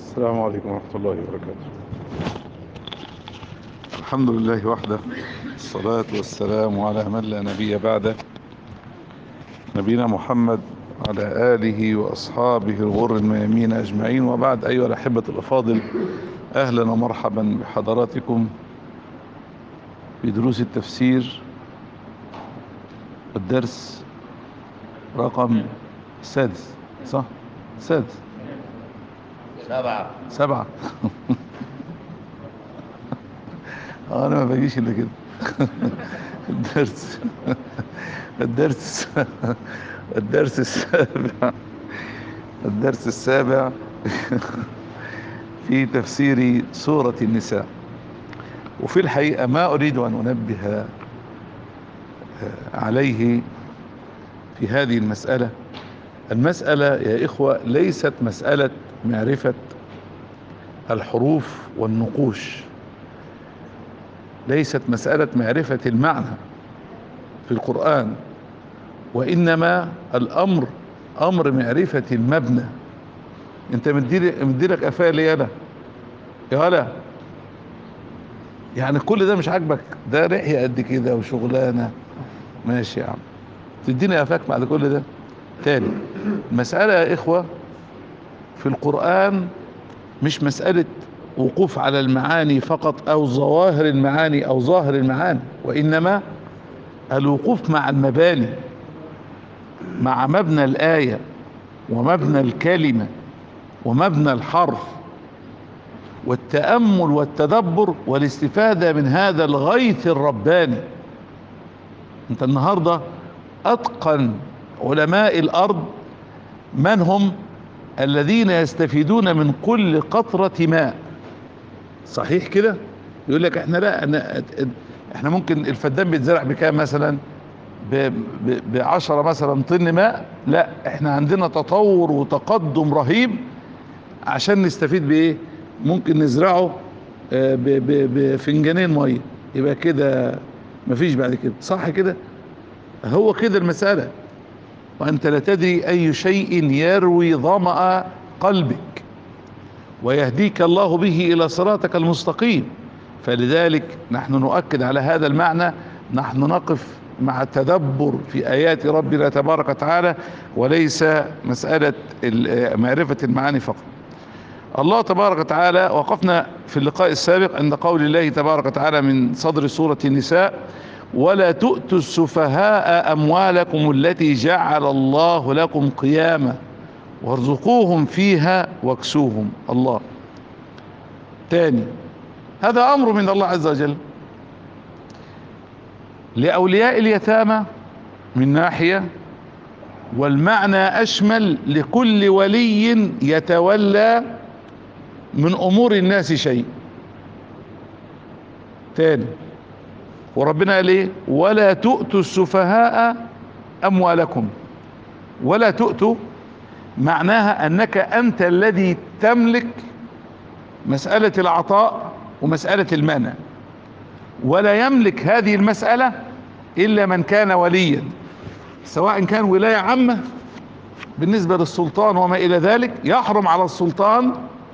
السلام عليكم ورحمة الله وبركاته الحمد لله وحده الصلاة والسلام على من لا نبي بعده نبينا محمد على آله وأصحابه الغر الميامين أجمعين وبعد أيها الأحبة الأفاضل أهلا ومرحبا بحضراتكم في دروس التفسير الدرس رقم السادس صح؟ السادس سبعة سبعة آه، انا ما بجيش الا كده الدرس الدرس الدرس السابع الدرس السابع في تفسير سورة النساء وفي الحقيقة ما أريد أن أنبه عليه في هذه المسألة المسألة يا إخوة ليست مسألة معرفة الحروف والنقوش ليست مسألة معرفة المعنى في القرآن وإنما الأمر أمر معرفة المبنى أنت مديلك أفاء لي أنا يا هلا يعني كل ده مش عاجبك ده رحية قد كده وشغلانة ماشي يا عم تديني أفاك بعد كل ده تاني المسألة يا إخوة في القرآن مش مسألة وقوف على المعاني فقط أو ظواهر المعاني أو ظاهر المعاني وإنما الوقوف مع المباني مع مبنى الآية ومبنى الكلمة ومبنى الحرف والتأمل والتدبر والاستفادة من هذا الغيث الرباني انت النهاردة أتقن علماء الأرض من هم الذين يستفيدون من كل قطرة ماء صحيح كده يقول لك احنا لا أنا احنا ممكن الفدان بيتزرع بكام مثلا بعشرة مثلا طن ماء لا احنا عندنا تطور وتقدم رهيب عشان نستفيد بايه ممكن نزرعه بفنجانين ميه يبقى كده مفيش بعد كده صح كده هو كده المسألة وأنت لا تدري أي شيء يروي ظمأ قلبك ويهديك الله به إلى صراطك المستقيم فلذلك نحن نؤكد على هذا المعنى نحن نقف مع التدبر في آيات ربنا تبارك وتعالى وليس مسألة معرفة المعاني فقط الله تبارك وتعالى وقفنا في اللقاء السابق عند قول الله تبارك وتعالى من صدر سورة النساء ولا تؤتوا السفهاء أموالكم التي جعل الله لكم قياما وارزقوهم فيها واكسوهم الله تاني هذا أمر من الله عز وجل لأولياء اليتامى من ناحية والمعنى أشمل لكل ولي يتولى من أمور الناس شيء تاني وربنا قال ايه ولا تؤتوا السفهاء اموالكم ولا تؤتوا معناها انك انت الذي تملك مسألة العطاء ومسألة المنع ولا يملك هذه المسألة الا من كان وليا سواء كان ولاية عامة بالنسبة للسلطان وما الى ذلك يحرم على السلطان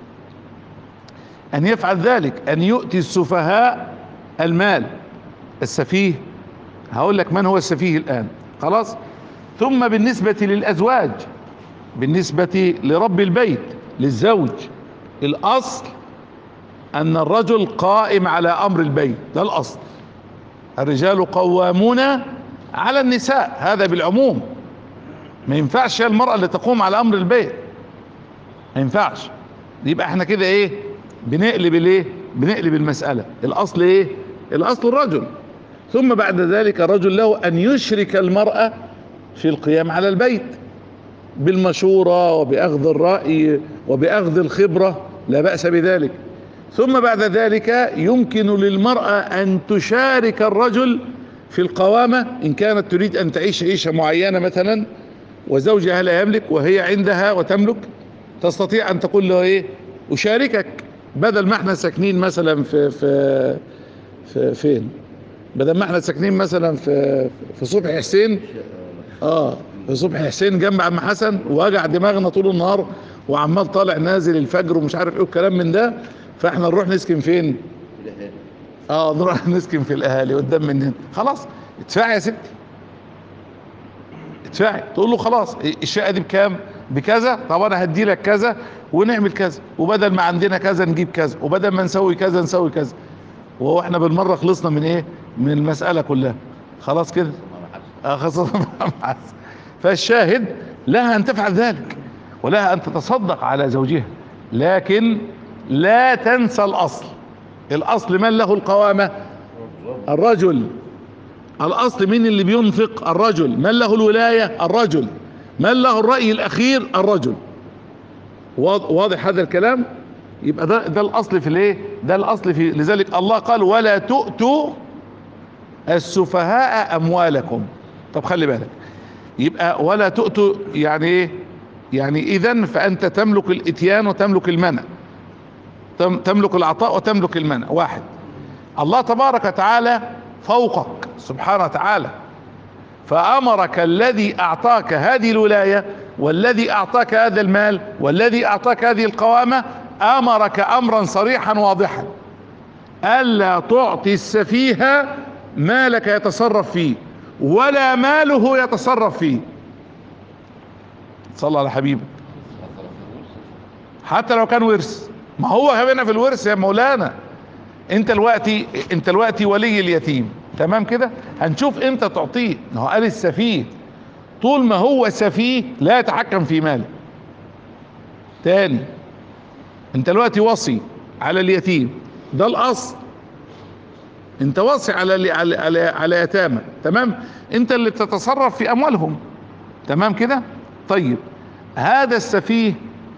ان يفعل ذلك ان يؤتي السفهاء المال السفيه هقول لك من هو السفيه الآن خلاص ثم بالنسبة للأزواج بالنسبة لرب البيت للزوج الأصل أن الرجل قائم على أمر البيت ده الأصل الرجال قوامون على النساء هذا بالعموم ما ينفعش المرأة اللي تقوم على أمر البيت ما ينفعش يبقى احنا كده ايه بنقلب الايه بنقلب المسألة الأصل ايه الأصل الرجل ثم بعد ذلك الرجل له أن يشرك المرأة في القيام على البيت بالمشورة وبأخذ الرأي وبأخذ الخبرة لا بأس بذلك ثم بعد ذلك يمكن للمرأة أن تشارك الرجل في القوامة إن كانت تريد أن تعيش عيشة معينة مثلا وزوجها لا يملك وهي عندها وتملك تستطيع أن تقول له إيه أشاركك بدل ما احنا ساكنين مثلا في في في فين بدل ما احنا ساكنين مثلا في في صبحي حسين اه في صبحي حسين جنب عم حسن وجع دماغنا طول النهار وعمال طالع نازل الفجر ومش عارف ايه والكلام من ده فاحنا نروح نسكن فين اه نروح نسكن في الاهالي قدام مننا خلاص ادفعي يا ستي ادفعي تقول له خلاص الشقه دي بكام بكذا طب انا هدي لك كذا ونعمل كذا وبدل ما عندنا كذا نجيب كذا وبدل ما نسوي كذا نسوي كذا وهو احنا بالمره خلصنا من ايه من المساله كلها خلاص كده آه خلاص فالشاهد لها ان تفعل ذلك ولها ان تتصدق على زوجها لكن لا تنسى الاصل الاصل من له القوامه الرجل الاصل مين اللي بينفق الرجل من له الولايه الرجل من له الراي الاخير الرجل واض- واضح هذا الكلام يبقى ده ده الاصل في الايه ده الاصل في لذلك الله قال ولا تؤتوا السفهاء اموالكم طب خلي بالك يبقى ولا تؤتوا يعني ايه يعني اذا فانت تملك الاتيان وتملك المنع تم- تملك العطاء وتملك المنع واحد الله تبارك وتعالى فوقك سبحانه وتعالى فامرك الذي اعطاك هذه الولايه والذي اعطاك هذا المال والذي اعطاك هذه القوامه امرك امرا صريحا واضحا الا تعطي السفيه مالك يتصرف فيه ولا ماله يتصرف فيه صلى على حبيبك حتى لو كان ورث ما هو هنا في الورث يا مولانا انت دلوقتي انت دلوقتي ولي اليتيم تمام كده هنشوف امتى تعطيه ما هو قال السفيه طول ما هو سفيه لا يتحكم في ماله تاني انت دلوقتي وصي على اليتيم ده الاصل انت وصي على ال- على على, على يتامى تمام انت اللي تتصرف في اموالهم تمام كده طيب هذا السفيه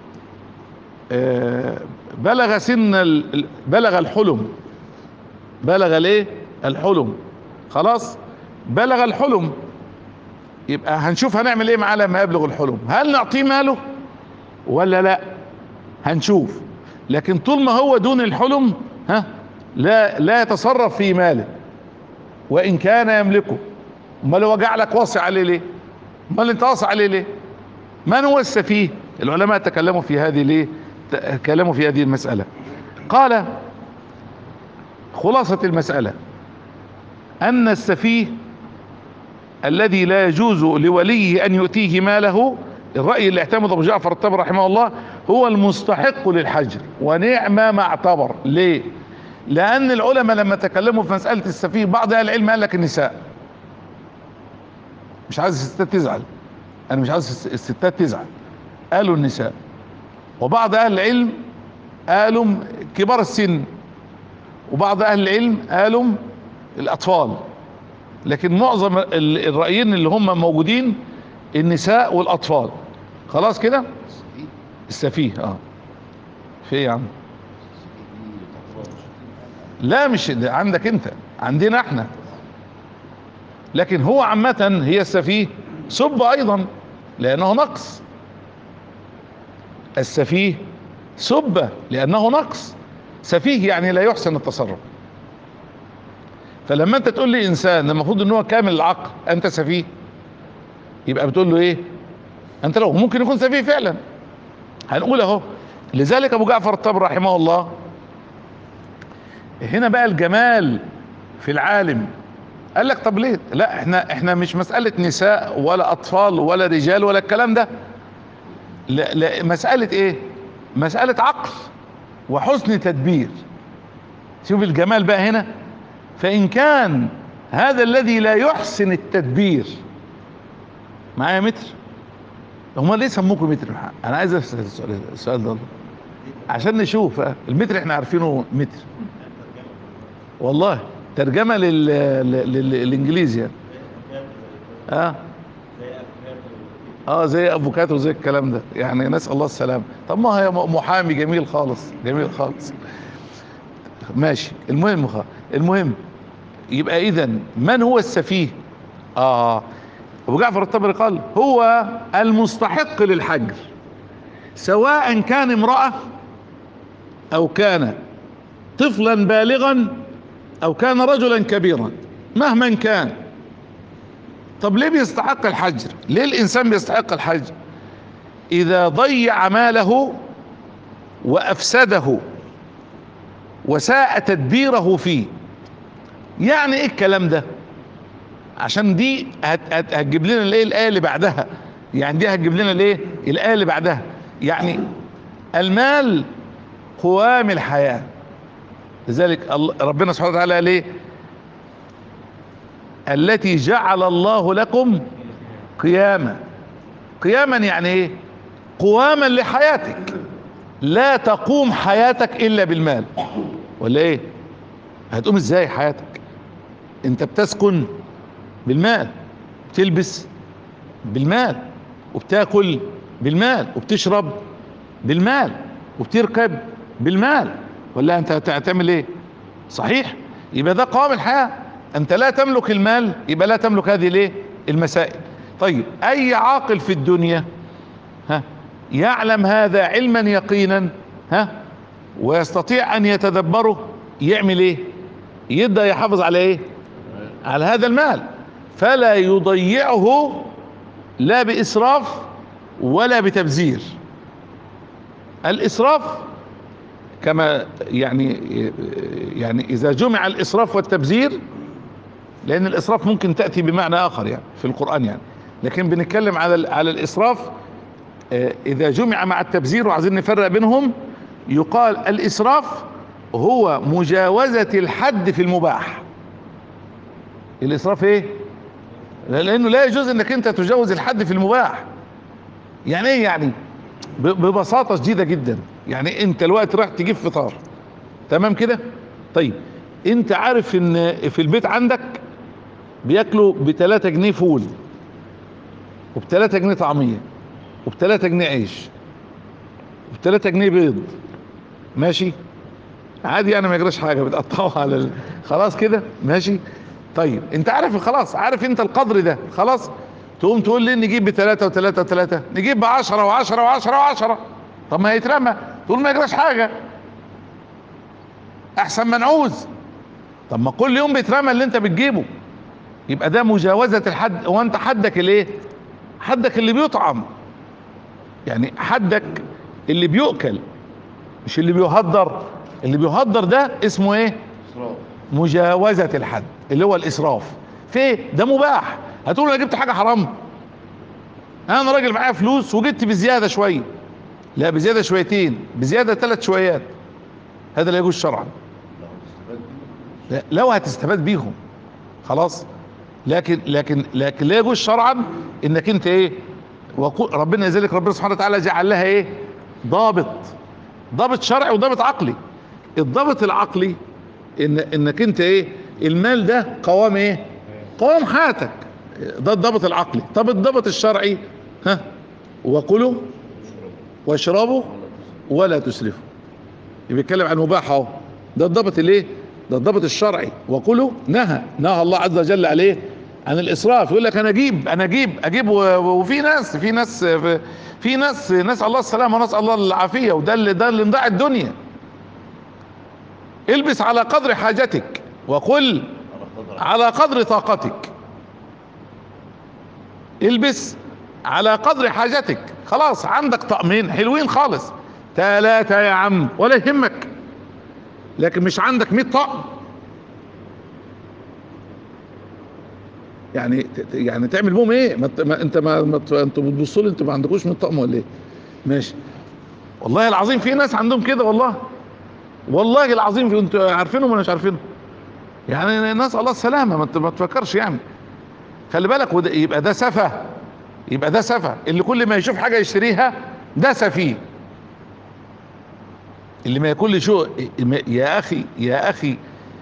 آه، بلغ سن ال- ال- بلغ الحلم بلغ الايه الحلم خلاص بلغ الحلم يبقى هنشوف هنعمل ايه معاه لما يبلغ الحلم هل نعطيه ماله ولا لا هنشوف لكن طول ما هو دون الحلم ها لا لا يتصرف في ماله وان كان يملكه امال هو جعلك واصي عليه ليه امال انت واصي عليه ليه من هو السفيه العلماء تكلموا في هذه ليه تكلموا في هذه المسألة قال خلاصة المسألة أن السفيه الذي لا يجوز لوليه أن يؤتيه ماله الرأي اللي اعتمد أبو جعفر الطبري رحمه الله هو المستحق للحجر ونعم ما اعتبر ليه لأن العلماء لما تكلموا في مسألة السفيه بعض أهل العلم قال لك النساء مش عايز الستات تزعل أنا مش عايز الستات تزعل قالوا النساء وبعض اهل العلم قالوا كبار السن وبعض اهل العلم قالوا الاطفال لكن معظم ال- الرايين اللي هم موجودين النساء والاطفال خلاص كده السفيه اه في ايه يا عم لا مش ده عندك انت عندنا احنا لكن هو عامة هي السفيه سب ايضا لانه نقص السفيه سب لانه نقص سفيه يعني لا يحسن التصرف فلما انت تقول لي انسان المفروض ان هو كامل العقل انت سفيه يبقى بتقول له ايه انت لو ممكن يكون سفيه فعلا هنقول اهو لذلك ابو جعفر الطبري رحمه الله هنا بقى الجمال في العالم قال لك طب ليه لا احنا احنا مش مسألة نساء ولا اطفال ولا رجال ولا الكلام ده لا لا مسألة ايه مسألة عقل وحسن تدبير شوف الجمال بقى هنا فإن كان هذا الذي لا يحسن التدبير معايا متر هم ليه سموكم متر انا عايز اسال السؤال السؤال ده عشان نشوف اه، المتر احنا عارفينه متر والله ترجمه لل... لل... لل... للانجليزي يعني اه اه زي افوكاتو زي الكلام ده يعني نسال الله السلامه طب ما هي محامي جميل خالص جميل خالص ماشي المهم خالص. المهم يبقى اذا من هو السفيه اه ابو جعفر الطبري قال هو المستحق للحجر سواء كان امرأة او كان طفلا بالغا او كان رجلا كبيرا مهما كان طب ليه بيستحق الحجر ليه الانسان بيستحق الحجر اذا ضيع ماله وافسده وساء تدبيره فيه يعني ايه الكلام ده عشان دي هت هت هتجيب لنا الايه الايه اللي بعدها يعني دي هتجيب لنا الايه الايه اللي بعدها يعني المال قوام الحياه لذلك الله- ربنا سبحانه وتعالى قال ايه التي جعل الله لكم قياما قياما يعني ايه قواما لحياتك لا تقوم حياتك الا بالمال ولا ايه هتقوم ازاي حياتك انت بتسكن بالمال بتلبس بالمال وبتاكل بالمال وبتشرب بالمال وبتركب بالمال ولا انت هت- هتعمل ايه صحيح يبقى ده قوام الحياة انت لا تملك المال يبقى لا تملك هذه الايه المسائل طيب اي عاقل في الدنيا ها يعلم هذا علما يقينا ها ويستطيع ان يتدبره يعمل ايه يبدا يحافظ على ايه على هذا المال فلا يضيعه لا باسراف ولا بتبذير الاسراف كما يعني يعني اذا جمع الاسراف والتبذير لان الاسراف ممكن تاتي بمعنى اخر يعني في القران يعني لكن بنتكلم على ال- على الاسراف آه، اذا جمع مع التبذير وعايزين نفرق بينهم يقال الاسراف هو مجاوزة الحد في المباح الاسراف ايه لانه لا يجوز انك انت تجاوز الحد في المباح يعني ايه يعني ب- ببساطة شديدة جدا يعني انت الوقت رايح تجيب فطار تمام كده طيب انت عارف ان في البيت عندك بياكلوا بتلاتة جنيه فول وبتلاتة جنيه طعمية وبتلاتة جنيه عيش وبتلاتة جنيه بيض ماشي عادي انا ما يجراش حاجة بتقطعوا على ال... خلاص كده ماشي طيب انت عارف خلاص عارف انت القدر ده خلاص تقوم تقول لي نجيب بثلاثة وثلاثة وثلاثة نجيب بعشرة وعشرة وعشرة وعشرة طب ما هيترمى تقول ما يجراش حاجة احسن ما نعوز طب ما كل يوم بيترمى اللي انت بتجيبه يبقى ده مجاوزة الحد هو انت حدك الايه حدك اللي بيطعم يعني حدك اللي بيؤكل مش اللي بيهدر اللي بيهدر ده اسمه ايه اسراف مجاوزة الحد اللي هو الاسراف في إيه؟ ده مباح هتقول انا جبت حاجة حرام انا راجل معايا فلوس وجبت بزيادة شوية لا بزيادة شويتين بزيادة ثلاث شويات هذا لا يجوز شرعا لو تستفاد بيه لا لو هتستفاد بيهم خلاص لكن لكن لكن لا يجوز شرعا انك انت ايه وقو- ربنا ذلك ربنا سبحانه وتعالى جعل لها ايه ضابط ضابط شرعي وضابط عقلي الضابط العقلي ان انك انت ايه المال ده قوام ايه قوام حياتك ده الضابط العقلي طب الضابط الشرعي ها وكلوا واشربوا ولا تسرفوا يبقى بيتكلم عن مباح اهو ده الضابط الايه ده الضابط الشرعي وكله نهى نهى الله عز وجل عليه عن الاسراف يقول لك انا اجيب انا اجيب اجيب و- وفي ناس في ناس في ناس نسال الله السلامه ونسال الله العافيه وده اللي ده اللي مضيع الدنيا البس على قدر حاجتك وقل على قدر على قدر طاقتك البس على قدر حاجتك خلاص عندك طقمين حلوين خالص ثلاثة يا عم ولا يهمك لكن مش عندك 100 طقم يعني ت- ت- يعني تعمل بهم ايه ما ت- ما انت ما, ما ت- انتوا بتبصوا لي انتوا ما عندكوش 100 طقم ولا ايه ماشي والله العظيم في ناس عندهم كده والله والله العظيم في انتوا عارفينهم ولا مش عارفينهم يعني نسأل الله السلامة ما انت ما تفكرش يعني خلي بالك وده يبقى ده سفه يبقى ده سفه اللي كل ما يشوف حاجة يشتريها ده سفيه اللي ما يكون شو يا اخي يا اخي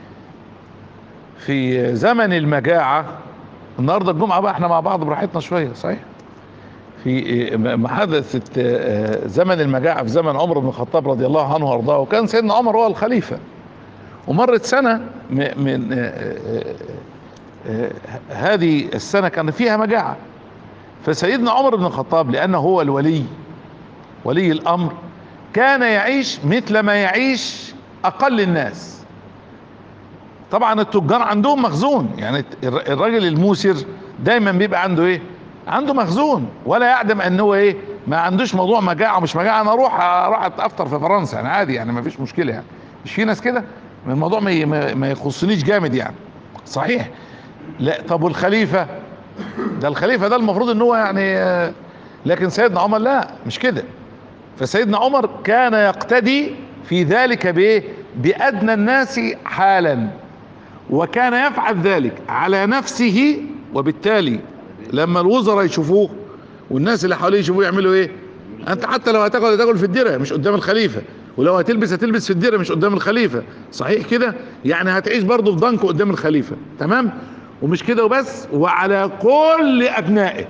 في زمن المجاعة النهارده الجمعة بقى احنا مع بعض براحتنا شوية صحيح في ما حدثت زمن المجاعة في زمن عمر بن الخطاب رضي الله عنه وارضاه وكان سيدنا عمر هو الخليفة ومرت سنة م- من آه، آه، آه، هذه السنة كان فيها مجاعة فسيدنا عمر بن الخطاب لأنه هو الولي ولي الأمر كان يعيش مثل ما يعيش أقل الناس طبعا التجار عندهم مخزون يعني الر- الراجل الموسر دايما بيبقى عنده ايه عنده مخزون ولا يعدم ان هو ايه ما عندوش موضوع مجاعه ومش مجاعه انا اروح اروح افطر في فرنسا يعني عادي يعني ما فيش مشكله يعني مش في ناس كده الموضوع ما ي- ما ما يخصنيش جامد يعني صحيح لا طب والخليفه ده الخليفه ده المفروض ان هو يعني آه، لكن سيدنا عمر لا مش كده فسيدنا عمر كان يقتدي في ذلك بايه بادنى الناس حالا وكان يفعل ذلك على نفسه وبالتالي لما الوزراء يشوفوه والناس اللي حواليه يشوفوه يعملوا ايه انت حتى لو هتاكل هتاكل في الدرة مش قدام الخليفة ولو هتلبس هتلبس في الدرة مش قدام الخليفة صحيح كده يعني هتعيش برضه في ضنك قدام الخليفة تمام ومش كده وبس وعلى كل ابنائه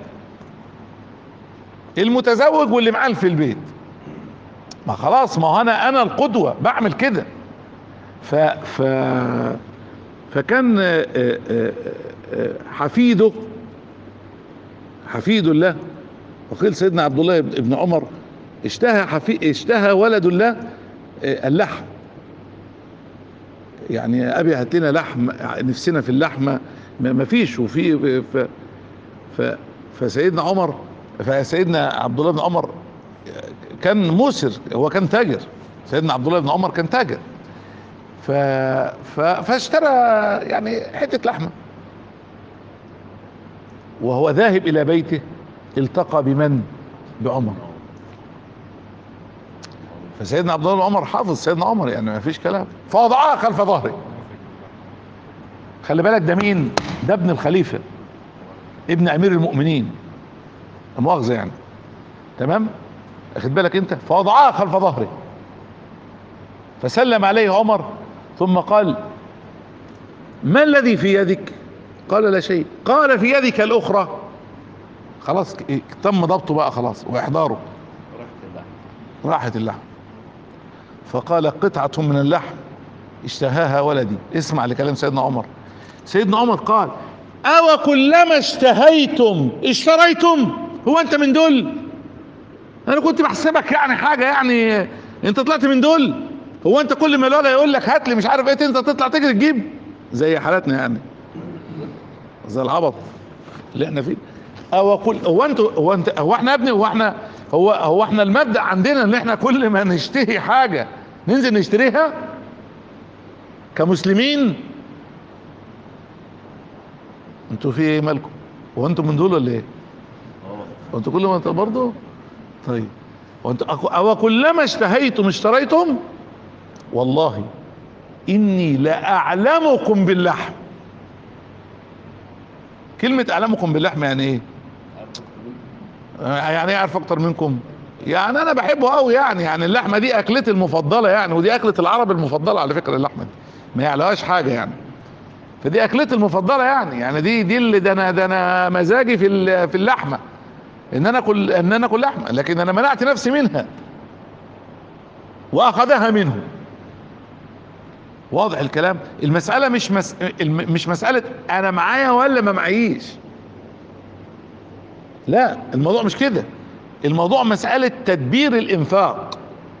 المتزوج واللي معاه في البيت ما خلاص ما هو انا انا القدوة بعمل كده ف ف فكان آه، آه، آه، آه، حفيده حفيد الله وقيل سيدنا عبد الله بن ابن عمر اشتهى حفي اشتهى ولد الله آه، اللحم يعني يا ابي هات لنا لحم نفسنا في اللحمه ما ما فيش وفي ف ف فسيدنا عمر فسيدنا عبد الله بن عمر كان موسر هو كان تاجر سيدنا عبد الله بن عمر كان تاجر ف... ف... فاشترى يعني حته لحمه وهو ذاهب الى بيته التقى بمن بعمر فسيدنا عبد الله بن عمر حافظ سيدنا عمر يعني ما فيش كلام فوضعها خلف ظهره خلي بالك ده مين ده ابن الخليفه ابن امير المؤمنين لا مؤاخذه يعني تمام اخد بالك انت فوضعها خلف ظهره فسلم عليه عمر ثم قال ما الذي في يدك قال لا شيء قال في يدك الاخرى خلاص ك- تم ضبطه بقى خلاص واحضاره رحت اللحم راحت اللحم فقال قطعة من اللحم اشتهاها ولدي اسمع لكلام سيدنا عمر سيدنا عمر قال أو كلما اشتهيتم اشتريتم هو أنت من دول أنا كنت بحسبك يعني حاجة يعني أنت طلعت من دول هو أنت كل ما الولد يقول لك هات لي مش عارف إيه أنت تطلع تجري تجيب زي حالاتنا يعني زي العبط اللي احنا فيه او كل هو انتوا هو انت هو احنا يا ابني هو احنا هو هو احنا المبدا عندنا ان احنا كل ما نشتهي حاجه ننزل نشتريها كمسلمين انتوا في ايه مالكم هو انتوا من دول ولا ايه هو انتوا كل ما انت برضه طيب وانت او كلما اشتهيتم اشتريتم والله اني لاعلمكم باللحم كلمة اعلمكم باللحم يعني ايه يعني ايه اعرف اكتر منكم يعني انا بحبه قوي يعني يعني اللحمه دي اكلتي المفضله يعني ودي اكله العرب المفضله على فكره اللحمه دي ما يعلاش حاجه يعني فدي اكلتي المفضله يعني يعني دي دي اللي ده انا ده انا مزاجي في ال- في اللحمه ان انا اكل ان انا اكل لحمه لكن انا منعت نفسي منها واخذها منه واضح الكلام المساله مش مس... الم- مش مساله انا معايا ولا ما معيش لا الموضوع مش كده الموضوع مسألة تدبير الإنفاق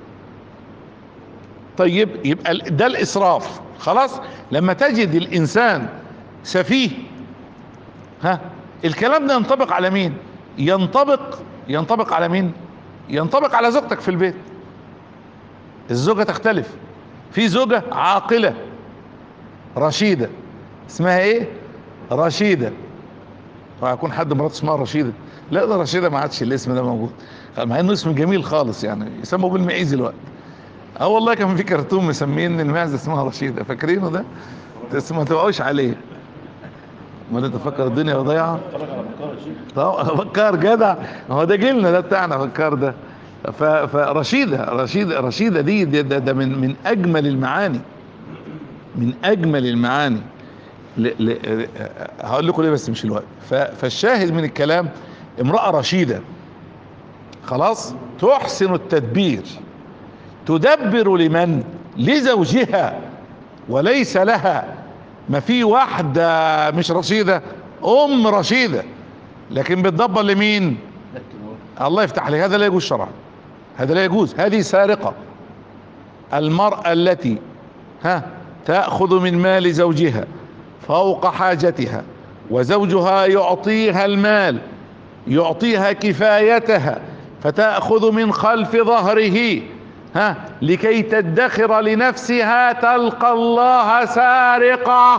طيب يبقى ال- ده الإسراف خلاص لما تجد الإنسان سفيه ها الكلام ده ينطبق على مين ينطبق ينطبق على مين ينطبق على زوجتك في البيت الزوجة تختلف في زوجة عاقلة رشيدة اسمها ايه رشيدة وهيكون حد مراته اسمها رشيدة لا ده رشيدة ما عادش الاسم ده موجود مع انه اسم جميل خالص يعني يسموه بالمعيز الوقت اه والله كان في كرتون مسمين المعزة اسمها رشيدة فاكرينه ده بس ما تبقوش عليه ما تفكر الدنيا ضايعه اتفرج على بكار يا شيخ طبعا فكار جدع هو ده جيلنا ده بتاعنا فكار ده ف- فرشيدة رشيدة رشيدة دي ده, ده, ده من من أجمل المعاني من أجمل المعاني ل ل هقول لكم ليه بس مش الوقت ف- فالشاهد من الكلام امرأة رشيدة خلاص تحسن التدبير تدبر لمن لزوجها وليس لها ما في واحدة مش رشيدة أم رشيدة لكن بتدبر لمين لكن الله يفتح عليك هذا لا يجوز شرعا هذا لا يجوز هذه سارقة المرأة التي ها تأخذ من مال زوجها فوق حاجتها وزوجها يعطيها المال يعطيها كفايتها فتأخذ من خلف ظهره ها لكي تدخر لنفسها تلقى الله سارقة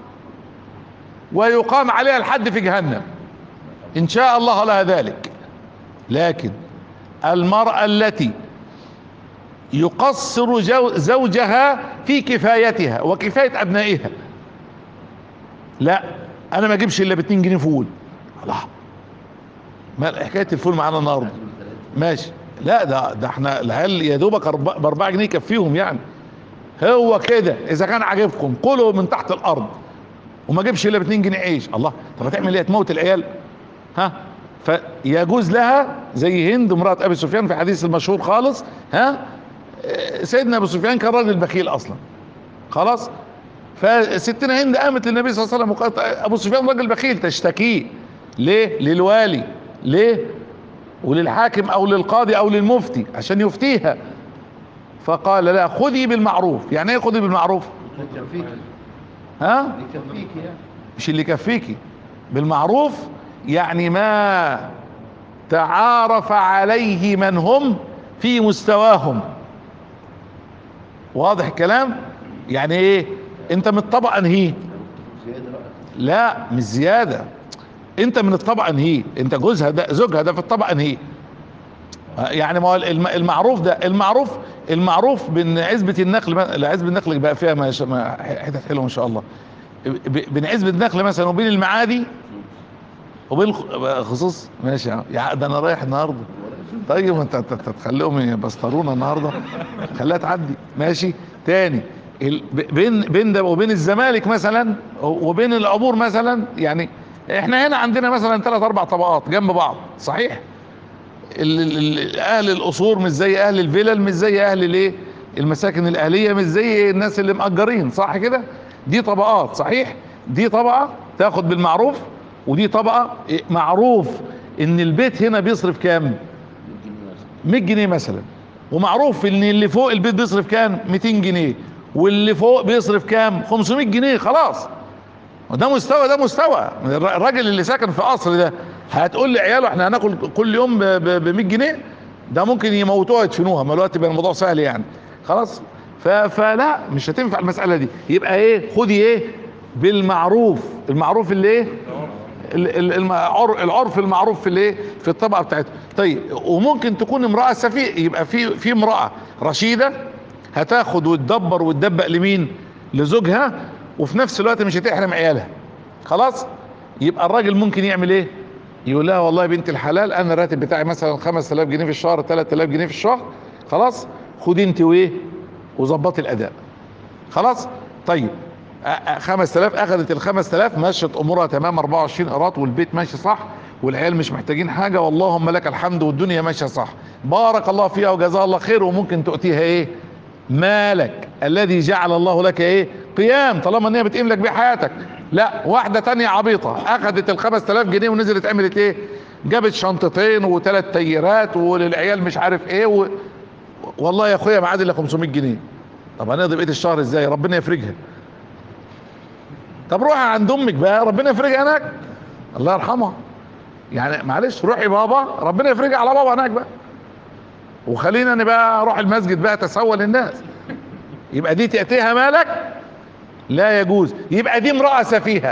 ويقام عليها الحد في جهنم ان شاء الله لها ذلك لكن المرأة التي يقصر جو زوجها في كفايتها وكفاية ابنائها لا انا ما اجيبش الا ب 2 جنيه فول الله ما حكايه الفول معانا النهارده ماشي لا ده ده احنا العيال يا دوبك ب 4 جنيه يكفيهم يعني هو كده اذا كان عاجبكم كلوا من تحت الارض وما جيبش الا ب 2 جنيه عيش الله طب هتعمل ايه تموت العيال ها فيجوز لها زي هند امراه ابي سفيان في حديث المشهور خالص ها سيدنا ابو سفيان كان راجل بخيل اصلا خلاص فستنا هند قامت للنبي صلى الله عليه وسلم وقالت ابو سفيان راجل بخيل تشتكيه ليه للوالي ليه وللحاكم او للقاضي او للمفتي عشان يفتيها فقال لا خذي بالمعروف يعني ايه خذي بالمعروف يكفيك ها يكفيك يعني مش اللي يكفيكي بالمعروف يعني ما تعارف عليه من هم في مستواهم واضح الكلام يعني ايه انت من الطبق انهيه زيادة بقى لا مش زيادة انت من الطبق انهيه انت جوزها ده زوجها ده في الطبق انهيه يعني ما هو الم- المعروف ده المعروف المعروف بين عزبة النخل ما- عزبة النخل بقى فيها ما شاء- ما- حتت حلوه ما شاء الله ب- بين عزبة النخل مثلا وبين المعادي وبين الخ- خصوص ماشي يا عم. يا ده انا رايح النهارده طيب ما انت انت أنت تخليهم يبسطرونا النهارده خليها تعدي ماشي تاني ال- ب- بين بين ده وبين الزمالك مثلا وبين العبور مثلا يعني احنا هنا عندنا مثلا ثلاث اربع طبقات جنب بعض صحيح ال- ال- ال- اهل القصور مش زي اهل الفلل مش زي اهل الايه المساكن الاهليه مش زي الناس اللي مأجرين صح كده دي طبقات صحيح دي طبقه تاخد بالمعروف ودي طبقه إيه، معروف ان البيت هنا بيصرف كام 100 جنيه مثلا ومعروف ان اللي فوق البيت بيصرف كام 200 جنيه واللي فوق بيصرف كام 500 جنيه خلاص وده مستوى ده مستوى الر- الراجل اللي ساكن في قصر ده هتقول لعياله احنا هناكل كل يوم ب 100 جنيه ده ممكن يموتوها يدفنوها ما الوقت يبقى الموضوع سهل يعني خلاص ف- فلا مش هتنفع المساله دي يبقى ايه خدي ايه بالمعروف المعروف اللي ايه ال- ال- الم- عر- العرف المعروف في الايه في الطبقه بتاعتها طيب وممكن تكون امراه سفيه يبقى في في امراه رشيده هتاخد وتدبر وتدبق لمين لزوجها وفي نفس الوقت مش هتحرم عيالها خلاص يبقى الراجل ممكن يعمل ايه يقول لها والله يا بنت الحلال انا الراتب بتاعي مثلا 5000 جنيه في الشهر 3000 جنيه في الشهر خلاص خدي انت وايه وظبطي الاداء خلاص طيب أ- أ- 5000 اخذت ال 5000 مشت امورها تمام 24 قراط والبيت ماشي صح والعيال مش محتاجين حاجه واللهم لك الحمد والدنيا ماشيه صح بارك الله فيها وجزاها الله خير وممكن تؤتيها ايه مالك الذي جعل الله لك ايه قيام طالما ان هي بتقيم لك بيه حياتك لا واحده تانية عبيطه اخذت ال 5000 جنيه ونزلت عملت ايه جابت شنطتين وثلاث تيرات وللعيال مش عارف ايه و... والله يا اخويا ما عاد الا 500 جنيه طب هنقضي بقيه الشهر ازاي ربنا يفرجها طب روحي عند امك بقى ربنا يفرجها هناك الله يرحمها يعني معلش روحي بابا ربنا يفرجها على بابا هناك بقى وخلينا انا بقى اروح المسجد بقى اتسول للناس يبقى دي تأتيها مالك لا يجوز يبقى دي امرأة سفيهة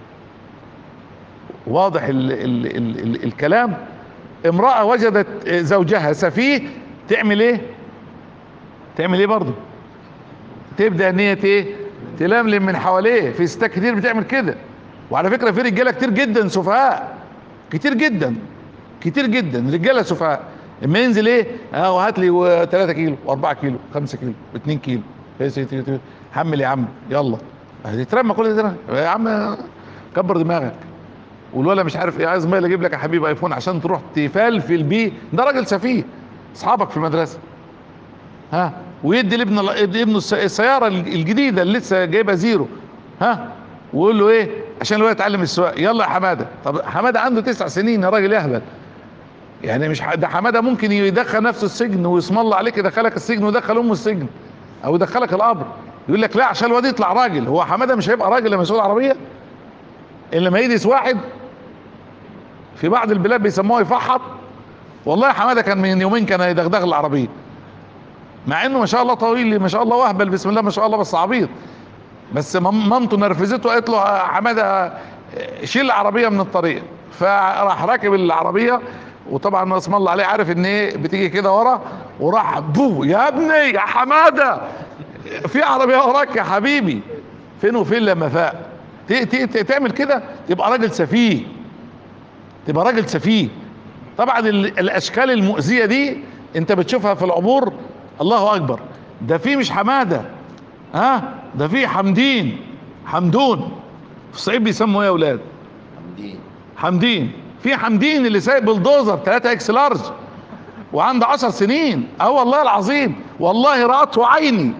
واضح ال ال ال ال الكلام امرأة وجدت زوجها سفيه تعمل ايه تعمل ايه برضه تبدأ ان هي ايه تلملم من حواليه في ستات كتير بتعمل كده وعلى فكرة في رجالة كتير جدا سفهاء كتير جدا كتير جدا رجالة سفهاء اما ينزل ايه اه هات لي 3 كيلو و4 كيلو 5 كيلو و2 كيلو يا سيدي سيدي، حمل يا عم يلا هتترمى كل ده يا عم كبر دماغك والولا مش عارف ايه عايز مايل اجيب لك يا حبيبي ايفون عشان تروح تفلفل بيه ده راجل سفيه اصحابك في المدرسه ها ويدي لابن ابنه الس- السياره الجديده اللي لسه جايبها زيرو ها ويقول له ايه عشان الولد يتعلم السواقه يلا يا حماده طب حماده عنده تسع سنين يا راجل يهبل يعني مش ح- ده حماده ممكن يدخل نفسه السجن ويسم الله عليك يدخلك السجن ويدخل امه السجن او يدخلك القبر يقول لك لا عشان الواد يطلع راجل هو حماده مش هيبقى راجل لما يسوق عربيه الا لما يدس واحد في بعض البلاد بيسموها يفحط والله يا حماده كان من يومين كان يدغدغ العربيه مع انه ما شاء الله طويل ما شاء الله وهبل بسم الله ما شاء الله بس عبيط بس مام- مامته نرفزته قالت له يا حماده شيل العربيه من الطريق فراح راكب العربيه وطبعا اسم الله عليه عارف ان ايه بتيجي كده ورا وراح بو يا ابني يا حماده في عربيه وراك يا حبيبي فين وفين لما فاق ت- ت- ت- تعمل كده تبقى راجل سفيه تبقى راجل سفيه طبعا ال- الاشكال المؤذيه دي انت بتشوفها في العبور الله اكبر ده في مش حماده ها ده في حمدين حمدون في الصعيد بيسموا ايه يا اولاد حمدين حمدين في حمدين اللي سايق بلدوزر 3 اكس لارج وعنده 10 سنين اه والله العظيم والله راته عيني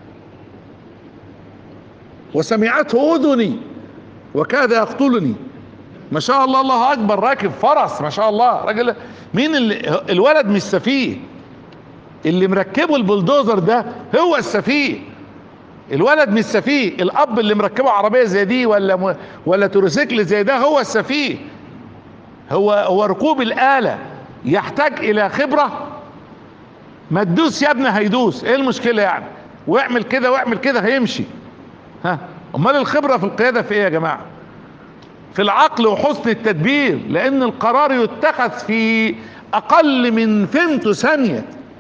وسمعته اذني وكاد يقتلني ما شاء الله الله اكبر راكب فرس ما شاء الله راجل مين اللي الولد مش سفيه اللي مركبه البلدوزر ده هو السفيه الولد مش سفيه الاب اللي مركبه عربيه زي دي ولا م... ولا تروسيكل زي ده هو السفيه هو هو ركوب الاله يحتاج الى خبره ما تدوس يا ابني هيدوس ايه المشكله يعني واعمل كده واعمل كده هيمشي ها امال الخبره في القياده في ايه يا جماعه في العقل وحسن التدبير لان القرار يتخذ في اقل من فيمتو ثانيه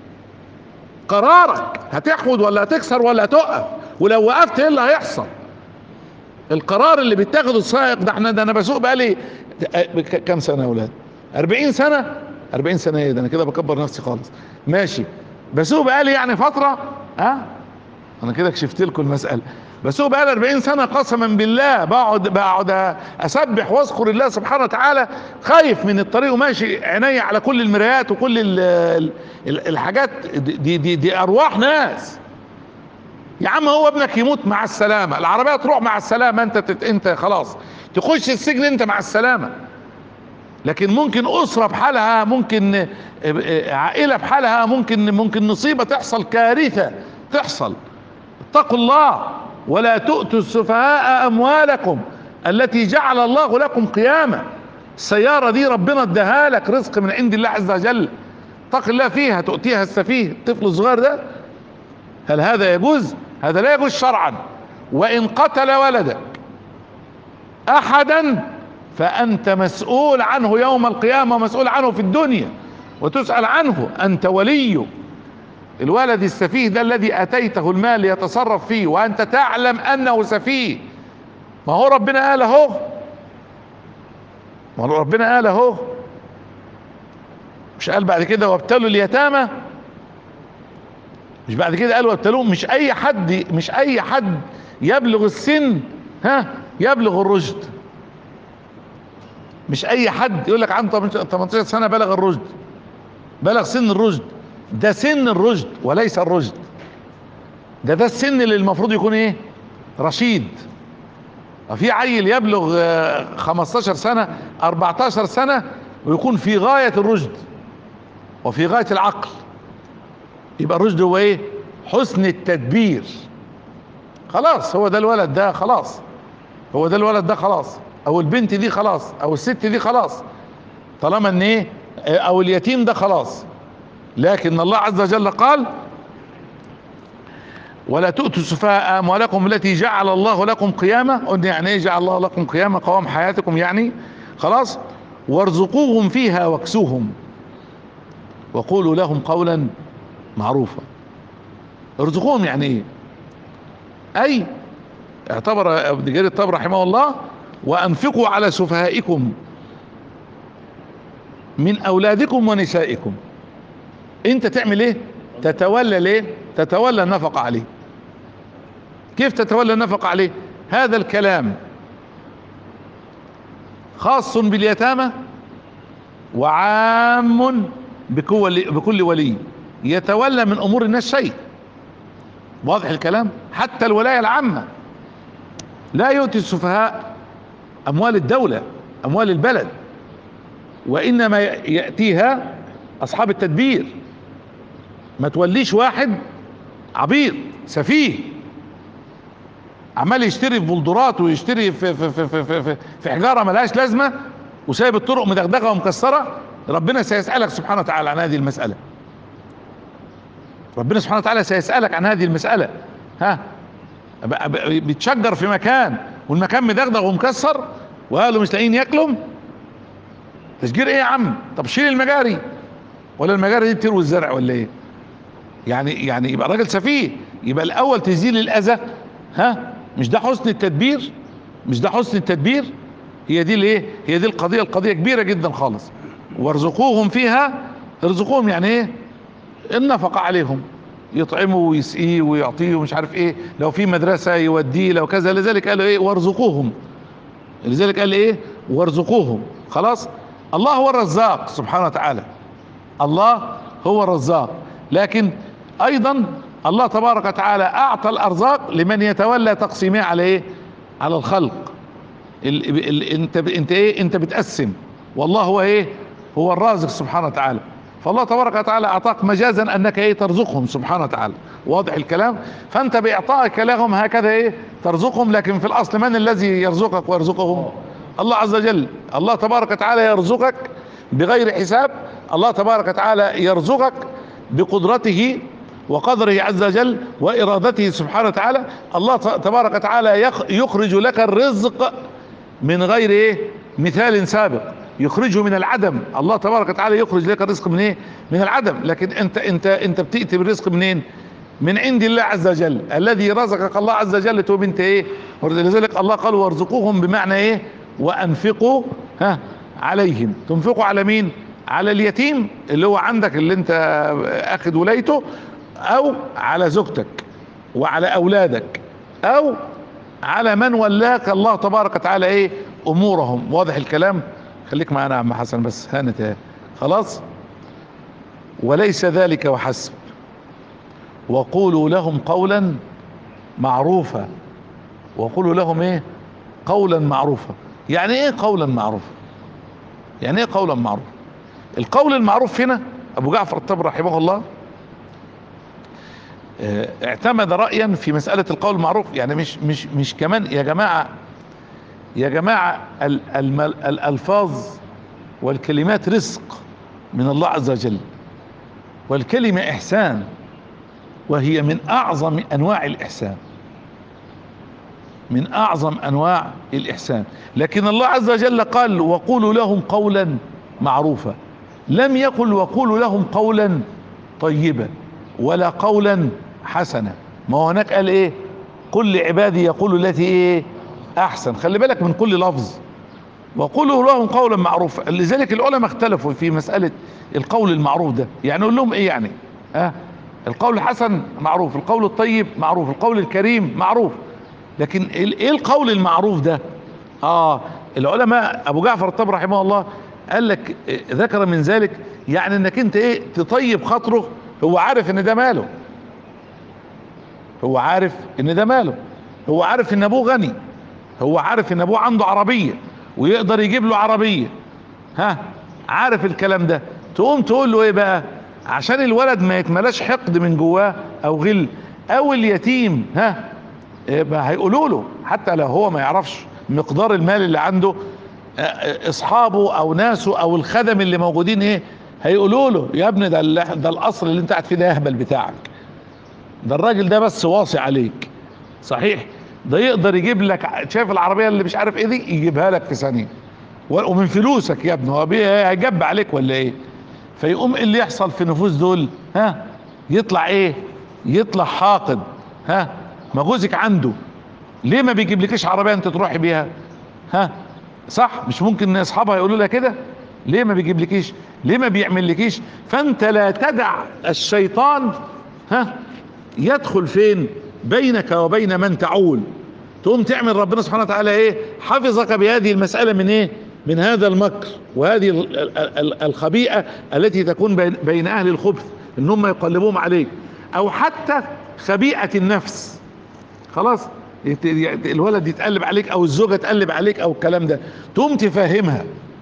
قرارك هتحود ولا هتكسر ولا هتقف ولو وقفت ايه اللي هيحصل القرار اللي بيتاخده السائق ده احنا ده انا بسوق بقالي ك- كام سنه يا اولاد 40 سنه 40 سنه ايه ده انا كده بكبر نفسي خالص ماشي بسوق بقالي يعني فتره ها انا كده كشفت لكم المساله بسوق بقالي 40 سنه قسما بالله بقعد بقعد اسبح واذكر الله سبحانه وتعالى خايف من الطريق وماشي عيني على كل المرايات وكل ال ال الحاجات دي دي دي ارواح ناس يا عم هو ابنك يموت مع السلامه العربيه تروح مع السلامه انت تت انت خلاص تخش السجن انت مع السلامه لكن ممكن اسره بحالها ممكن آه، آه، عائله بحالها ممكن ممكن مصيبه تحصل كارثه تحصل اتقوا الله ولا تؤتوا السفهاء اموالكم التي جعل الله لكم قياما السياره دي ربنا اداها لك رزق من عند الله عز وجل اتق الله فيها تؤتيها السفيه الطفل الصغير ده هل هذا يجوز هذا لا يجوز شرعا وان قتل ولدك احدا فانت مسؤول عنه يوم القيامه مسؤول عنه في الدنيا وتسال عنه انت وليه الولد السفيه ده الذي اتيته المال ليتصرف فيه وانت تعلم انه سفيه ما هو ربنا قال اهو ما هو ربنا قال اهو مش قال بعد كده وابتلوا اليتامى مش بعد كده قال وابتلوهم مش اي حد مش اي حد يبلغ السن ها يبلغ الرشد مش اي حد يقول لك عنده 18 سنه بلغ الرشد بلغ سن الرشد ده سن الرشد وليس الرشد ده ده السن اللي المفروض يكون ايه رشيد في عيل يبلغ آه، 15 سنة 14 سنة ويكون في غاية الرشد وفي غاية العقل يبقى الرشد هو ايه حسن التدبير خلاص هو ده الولد ده خلاص هو ده الولد ده خلاص او البنت دي خلاص او الست دي خلاص طالما ان ايه آه، او اليتيم ده خلاص لكن الله عز وجل قال ولا تؤتوا السفهاء اموالكم التي جعل الله لكم قيامه قلنا يعني ايه جعل الله لكم قيامه قوام حياتكم يعني خلاص وارزقوهم فيها واكسوهم وقولوا لهم قولا معروفا ارزقوهم يعني ايه اي اعتبر ابن جرير الطبري رحمه الله وانفقوا على سفهائكم من اولادكم ونسائكم انت تعمل ايه تتولى ليه تتولى النفقة عليه كيف تتولى النفقة عليه هذا الكلام خاص باليتامى وعام بكل بكل ولي يتولى من امور الناس شيء واضح الكلام حتى الولاية العامة لا يؤتي السفهاء اموال الدولة اموال البلد وانما يأتيها اصحاب التدبير ما توليش واحد عبيط سفيه عمال يشتري في بلدرات ويشتري في في في في في, في, في حجاره ملهاش لازمه وسايب الطرق مدغدغه ومكسره ربنا سيسألك سبحانه وتعالى عن هذه المسألة ربنا سبحانه وتعالى سيسألك عن هذه المسألة ها ب- ب- بتشجر في مكان والمكان مدغدغ ومكسر واهله مش لاقيين ياكلوا تشجير ايه يا عم طب شيل المجاري ولا المجاري دي تروي الزرع ولا ايه يعني يعني يبقى راجل سفيه يبقى الاول تزيل الاذى ها مش ده حسن التدبير مش ده حسن التدبير هي دي الايه هي دي القضيه القضيه كبيره جدا خالص وارزقوهم فيها ارزقوهم يعني ايه النفقه عليهم يطعمه ويسقيه ويعطيه ومش عارف ايه لو في مدرسه يوديه لو كذا لذلك قالوا ايه وارزقوهم لذلك قال ايه وارزقوهم خلاص الله هو الرزاق سبحانه وتعالى الله هو الرزاق لكن ايضا الله تبارك وتعالى اعطى الارزاق لمن يتولى تقسيمها على ايه على الخلق ال ال انت انت ايه انت بتقسم والله هو ايه هو الرازق سبحانه وتعالى فالله تبارك وتعالى اعطاك مجازا انك ايه ترزقهم سبحانه وتعالى واضح الكلام فانت باعطائك لهم هكذا ايه ترزقهم لكن في الاصل من الذي يرزقك ويرزقهم الله عز وجل الله تبارك وتعالى يرزقك بغير حساب الله تبارك وتعالى يرزقك بقدرته وقدره عز وجل وارادته سبحانه وتعالى الله ت- تبارك وتعالى يخ- يخرج لك الرزق من غير ايه مثال سابق يخرجه من العدم الله تبارك وتعالى يخرج لك الرزق من ايه من العدم لكن انت انت انت بتاتي بالرزق منين من عند الله عز وجل الذي رزقك الله عز وجل تقوم انت ايه ولذلك الله قال وارزقوهم بمعنى ايه وانفقوا ها عليهم تنفقوا على مين على اليتيم اللي هو عندك اللي انت اخذ ولايته او على زوجتك وعلى اولادك او على من ولاك الله تبارك وتعالى ايه امورهم واضح الكلام خليك معانا يا عم حسن بس هانت اهي خلاص وليس ذلك وحسب وقولوا لهم قولا معروفا وقولوا لهم ايه قولا معروفا يعني ايه قولا معروفا يعني ايه قولا معروفا القول المعروف هنا ابو جعفر الطبري رحمه الله اه، اعتمد رأيا في مسألة القول المعروف يعني مش مش مش كمان يا جماعة يا جماعة ال- المل- الألفاظ والكلمات رزق من الله عز وجل والكلمة إحسان وهي من أعظم أنواع الإحسان من أعظم أنواع الإحسان لكن الله عز وجل قال وقولوا لهم قولا معروفا لم يقل وقولوا لهم قولا طيبا ولا قولا حسنا ما هو هناك قال ايه قل لعبادي يقولوا التي ايه احسن خلي بالك من كل لفظ وقولوا لهم قولا معروفا لذلك العلماء اختلفوا في مسألة القول المعروف ده يعني نقول لهم ايه يعني ها القول الحسن معروف القول الطيب معروف القول الكريم معروف لكن ال- ايه القول المعروف ده اه العلماء ابو جعفر الطبري رحمه الله قال لك إيه، ذكر من ذلك يعني انك انت ايه تطيب خاطره هو عارف ان ده ماله هو عارف ان ده ماله هو عارف ان ابوه غني هو عارف ان ابوه عنده عربية ويقدر يجيب له عربية ها عارف الكلام ده تقوم تقول له ايه بقى عشان الولد ما يتملاش حقد من جواه او غل او اليتيم ها يبقى هيقولوا له حتى لو هو ما يعرفش مقدار المال اللي عنده آه، آه، اصحابه او ناسه او الخدم اللي موجودين ايه هيقولوا له يا ابني ده ال- ده القصر اللي انت قاعد فيه ده يهبل بتاعك ده الراجل ده بس واصي عليك صحيح ده يقدر يجيب لك شايف العربيه اللي مش عارف ايه دي يجيبها لك في ثانيه و- ومن فلوسك يا ابني هو بي- هيجب عليك ولا ايه فيقوم ايه اللي يحصل في النفوس دول ها يطلع ايه يطلع حاقد ها ما جوزك عنده ليه ما بيجيبلكيش عربيه انت تروحي بيها ها صح مش ممكن ان اصحابها يقولوا لها كده ليه ما بيجيبلكيش ليه ما بيعملكيش فانت لا تدع الشيطان ها يدخل فين بينك وبين من تعول تقوم تعمل ربنا سبحانه وتعالى ايه حفظك بهذه المسألة من ايه من هذا المكر وهذه ال- ال- ال- الخبيئة التي تكون بين, بين اهل الخبث ان هم يقلبوهم عليك او حتى خبيئة النفس خلاص يت- يت- الولد يتقلب عليك او الزوجة تقلب عليك او الكلام ده تقوم تفهمها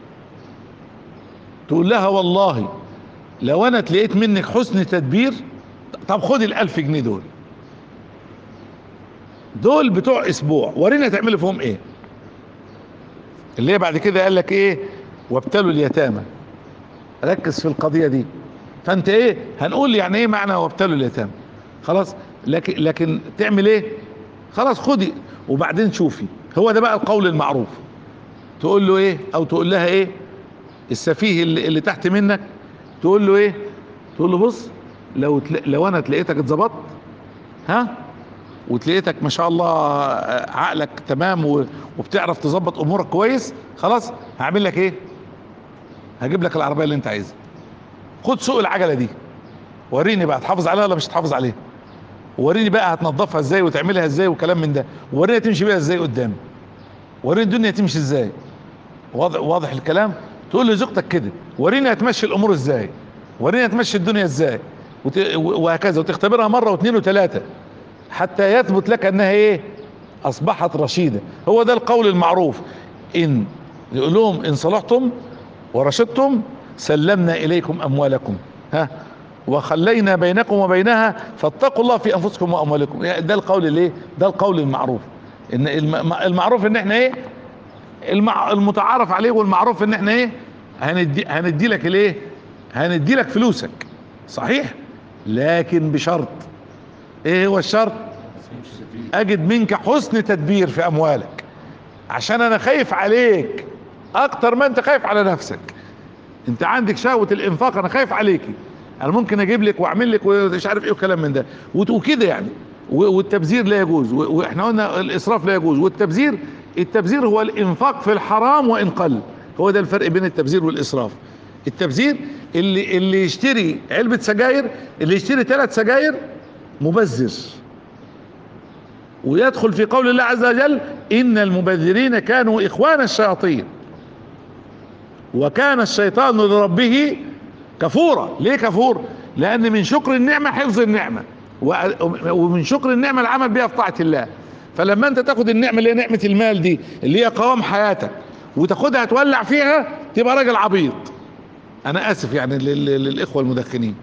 تقول لها والله لو انا تلاقيت منك حسن تدبير طب خد الالف جنيه دول دول بتوع اسبوع ورينا تعملوا فيهم ايه اللي هي بعد كده قال لك ايه وابتلوا اليتامى ركز في القضيه دي فانت ايه هنقول يعني ايه معنى وابتلوا اليتامى خلاص لكن لكن تعمل ايه خلاص خدي وبعدين شوفي هو ده بقى القول المعروف تقول له ايه او تقول لها ايه السفيه اللي, اللي تحت منك تقول له ايه تقول له بص لو تل... لو انا تلاقيتك اتظبطت ها وتلاقيتك ما شاء الله عقلك تمام و... وبتعرف تظبط امورك كويس خلاص هعمل لك ايه هجيب لك العربيه اللي انت عايزها خد سوق العجله دي وريني بقى تحافظ عليها ولا مش هتحافظ عليها وريني بقى هتنظفها ازاي وتعملها ازاي وكلام من ده وريني تمشي بيها ازاي قدام وريني الدنيا تمشي ازاي واضح واضح الكلام تقول لزوجتك كده وريني هتمشي الامور ازاي وريني هتمشي الدنيا ازاي وت... وهكذا وتختبرها مره واثنين وثلاثه حتى يثبت لك انها ايه اصبحت رشيده هو ده القول المعروف ان يقول لهم ان صلحتم ورشدتم سلمنا اليكم اموالكم ها وخلينا بينكم وبينها فاتقوا الله في انفسكم واموالكم ده القول الايه ده القول المعروف ان الم- المعروف ان احنا ايه المع... المتعارف عليه والمعروف ان احنا ايه هندي هندي لك الايه هندي لك فلوسك صحيح لكن بشرط ايه هو الشرط اجد منك حسن تدبير في اموالك عشان انا خايف عليك اكتر ما انت خايف على نفسك انت عندك شهوة الانفاق انا خايف عليكي انا ممكن اجيب لك واعمل لك ومش عارف ايه وكلام من ده وت- وكده يعني و- والتبذير لا يجوز و- واحنا قلنا الاسراف لا يجوز والتبذير التبذير هو الانفاق في الحرام وان قل هو ده الفرق بين التبذير والاسراف التبذير اللي اللي يشتري علبة سجاير اللي يشتري ثلاث سجاير مبذر ويدخل في قول الله عز وجل ان المبذرين كانوا اخوان الشياطين وكان الشيطان لربه كفورا ليه كفور لان من شكر النعمة حفظ النعمة و- ومن شكر النعمة العمل بها في طاعة الله فلما انت تاخد النعمة اللي هي نعمة المال دي اللي هي قوام حياتك وتاخدها تولع فيها تبقى راجل عبيط انا اسف يعني لل- لل- للاخوة المدخنين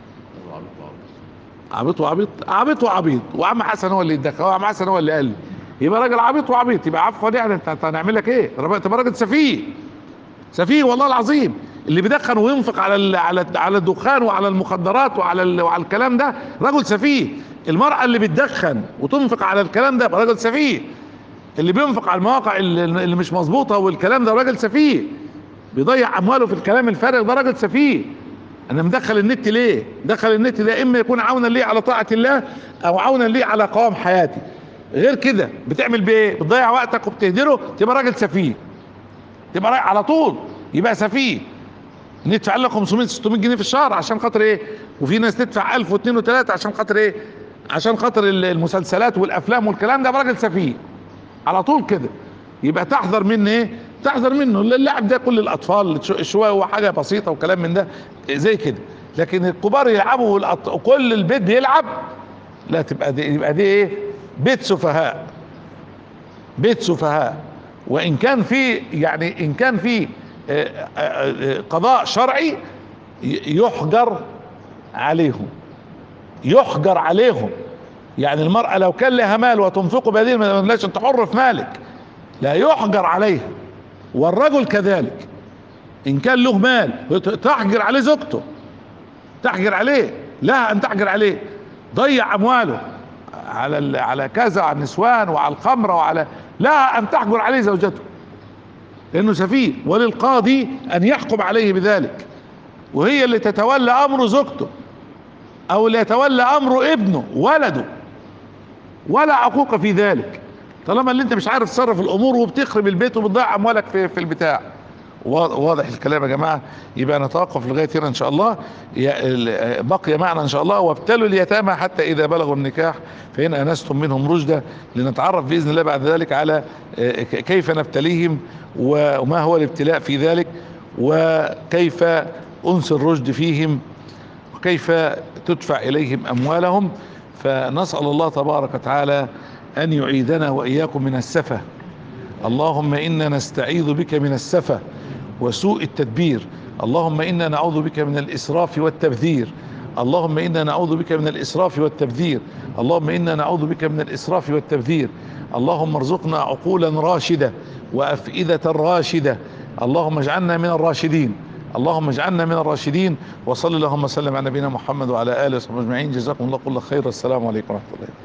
عبيط وعبيط عبيط وعبيط وعم حسن هو اللي يتدخل وعم حسن هو اللي قال لي يبقى راجل عبيط وعبيط يبقى عفوا يعني انت أنت هنعمل لك ايه تبقى راجل سفيه سفيه والله العظيم اللي بيدخن وينفق على ال على ال على الدخان وعلى المخدرات وعلى ال وعلى الكلام ده رجل سفيه المرأة اللي بتدخن وتنفق على الكلام ده يبقى راجل سفيه اللي بينفق على المواقع اللي اللي مش مظبوطة والكلام ده راجل سفيه بيضيع امواله في الكلام الفارغ ده راجل سفيه انا مدخل النت ليه مدخل النت ده اما يكون عونا لي على طاعة الله او عونا لي على قوام حياتي غير كده بتعمل بايه بتضيع وقتك وبتهدره تبقى راجل سفيه تبقى رايح على طول يبقى سفيه ندفع لك 500 600 جنيه في الشهر عشان خاطر ايه وفي ناس تدفع 1000 و2 و3 عشان خاطر ايه عشان خاطر ال- المسلسلات والافلام والكلام ده يبقى راجل سفيه على طول كده يبقى تحذر منه ايه تحذر منه اللعب ده كل الاطفال شو- شويه هو حاجه بسيطه وكلام من ده زي كده لكن الكبار يلعبوا والأط- وكل البيت بيلعب لا تبقى دي يبقى دي ايه بيت سفهاء بيت سفهاء وان كان في يعني ان كان في آه، آه، آه، قضاء شرعي ي- يحجر عليهم يحجر عليهم يعني المرأة لو كان لها مال وتنفق بهذه المال لاش انت حر في مالك لا يحجر عليها والرجل كذلك ان كان له مال تحجر عليه زوجته تحجر عليه لا ان تحجر عليه ضيع امواله على ال- على كذا على النسوان وعلى الخمره وعلى لا ان تحجر عليه زوجته لانه سفيه وللقاضي ان يحكم عليه بذلك وهي اللي تتولى امر زوجته او اللي يتولى امر ابنه ولده ولا عقوق في ذلك طالما اللي انت مش عارف تصرف الامور وبتخرب البيت وبتضيع اموالك في, في البتاع وا- واضح الكلام يا جماعه يبقى نتوقف لغايه هنا ان شاء الله يا- ال- بقي معنا ان شاء الله وابتلوا اليتامى حتى اذا بلغوا النكاح فان انستم منهم رشدا لنتعرف باذن الله بعد ذلك على آه، ك- كيف نبتليهم وما هو الابتلاء في ذلك وكيف انس الرشد فيهم وكيف تدفع اليهم اموالهم فنسال الله تبارك وتعالى ان يعيدنا واياكم من السفه اللهم انا نستعيذ بك من السفه وسوء التدبير اللهم انا نعوذ بك من الاسراف والتبذير اللهم انا نعوذ بك من الاسراف والتبذير اللهم انا نعوذ بك من الاسراف والتبذير اللهم ارزقنا عقولا راشده وافئده راشده اللهم اجعلنا من الراشدين اللهم اجعلنا من الراشدين وصلى اللهم وسلم على نبينا محمد وعلى اله وصحبه اجمعين جزاكم الله كل خير السلام عليكم ورحمه الله